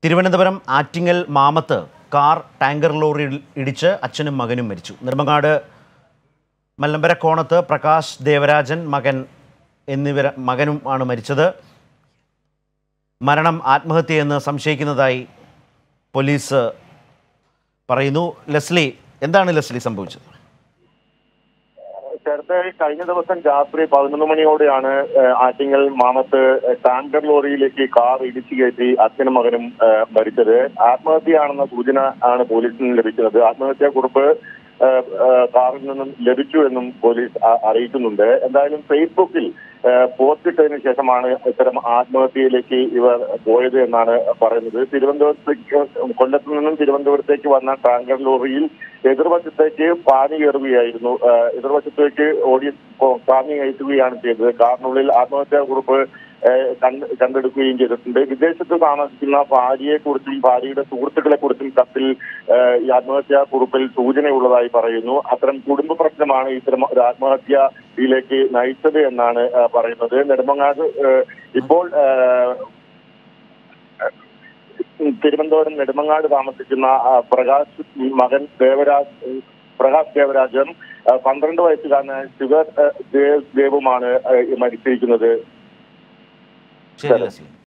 തിരുവനന്തപുരം ആറ്റിങ്ങൽ മാമത്ത് car tanker ലോറിയിൽ ഇടിച്ച് അച്ഛനും മകനും മരിച്ചു നെടുമങ്ങാട് മല്ലമ്പര കോണത്ത് പ്രകാശ് ദേവരാജൻ മകൻ എന്നിവർ മകനും ആണ് മരിച്ചത് മരണം ആത്മഹത്യയെന്ന് സംശയിക്കുന്നതായി പോലീസ് പറയുന്നു ലെസ്ലി എന്താണ് ലെസ്ലി സംഭവിച്ചത് ചേർത്ത് കഴിഞ്ഞ ദിവസം രാത്രി പതിനൊന്ന് മണിയോടെയാണ് ഏഹ്, ആറ്റിങ്ങൽ മാമത്ത് ടാങ്കർ ലോറിയിലേക്ക് കാർ ഇടിച്ചു കയറ്റി അച്ഛനും മകനും ഏഹ്, മരിച്ചത് ആത്മഹത്യയാണെന്ന സൂചന ആണ് പോലീസിന് ലഭിക്കുന്നത് ആത്മഹത്യാ കുറിപ്പ് ഏഹ്, ഏഹ്, കാറിൽ നിന്നും ലഭിച്ചു എന്നും പോലീസ് അ- അറിയിക്കുന്നുണ്ട് എന്തായാലും ഫേസ്ബുക്കിൽ ഏഹ്, പോസ്റ്റ് ഇട്ടതിന് ശേഷമാണ് ഇത്തരം ആത്മഹത്യയിലേക്ക് ഇവർ പോയത് എന്നാണ് പറയുന്നത് തിരുവനന്തപുരത്തേക്ക് കൊല്ലത്ത് നിന്നും തിരുവനന്തപുരത്തേക്ക് വന്ന ടാങ്കർ ലോറിയിൽ എതിർവശത്തേക്ക് പാഞ്ഞു കയറുകയായിരുന്നു ഏഹ്, എതിർവശത്തേക്ക് ഓടി പോ- പാഞ്ഞു കയറ്റുകയാണ് ചെയ്തത് കാറിനുള്ളിൽ ആത്മഹത്യാ കുറിപ്പ് ഏഹ്, കണ്ട് കണ്ടെടുക്കുകയും ചെയ്തിട്ടുണ്ട് വിദേശത്ത് താമസിക്കുന്ന ഭാര്യയെ കുറിച്ചും ഭാര്യയുടെ സുഹൃത്തുക്കളെ കുറിച്ചും കത്തിൽ ഏഹ്, ഈ ആത്മഹത്യാ കുറിപ്പിൽ സൂചനയുള്ളതായി പറയുന്നു അത്തരം കുടുംബ പ്രശ്നമാണ് ഇത്തരം ഒരു ആത്മഹത്യയിലേക്ക് നയിച്ചത് എന്നാണ് ഏഹ്, പറയുന്നത് നെടുമങ്ങാട് ഏഹ്, ഇപ്പോൾ ഏഹ്, തിരുവനന്തപുരം നെടുമങ്ങാട് താമസിക്കുന്ന ആ, പ്രകാശ് മകൻ ദേവരാജ് പ്രകാശ് ദേവരാജും ആ, പന്ത്രണ്ട് വയസ്സുകാരനായ ശിവ ദേവ് ദേവുമാണ് ആ, മരിച്ചിരിക്കുന്നത് ശരി ലെസ്ലി